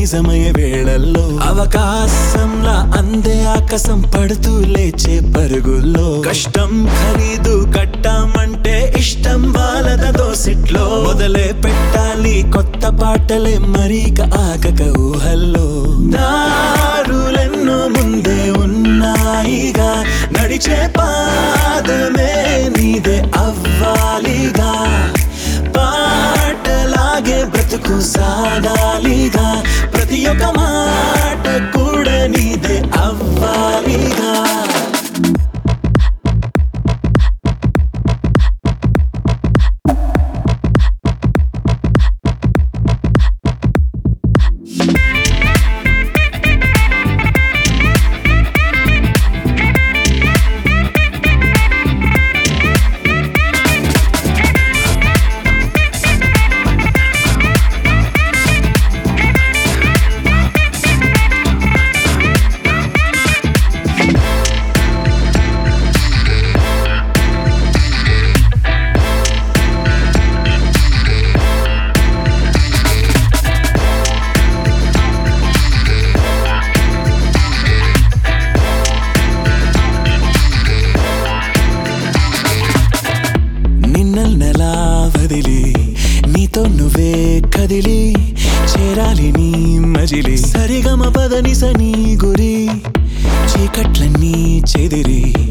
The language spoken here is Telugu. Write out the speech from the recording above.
నిజమయ్యే వేళల్లో అవకాశంలా అందే ఆకాశం పడుతూ లేచే పరుగుల్లో కష్టం ఖరీదు కట్టామంటే ఇష్టం బాలద దోసిట్లో మొదలే పెట్టాలి కొత్త పాటలే మరీక ఆగక ఊహల్లో దారులెన్నో ముందే ఉన్నాయిగా నడిచే పాదమే నీదే అవ్వాలిగా పాటలాగే బ్రతుకు సాగాలిగా ప్రతి ఒక్క మాట కూడా నీదే అవ్వాలిగా నిన్నెలా వదిలి నీతో నువ్వే కదిలి చేరాలి నీ మజిలి సరిగమ పదని సని గురి చీకట్లన్నీ చెదిరి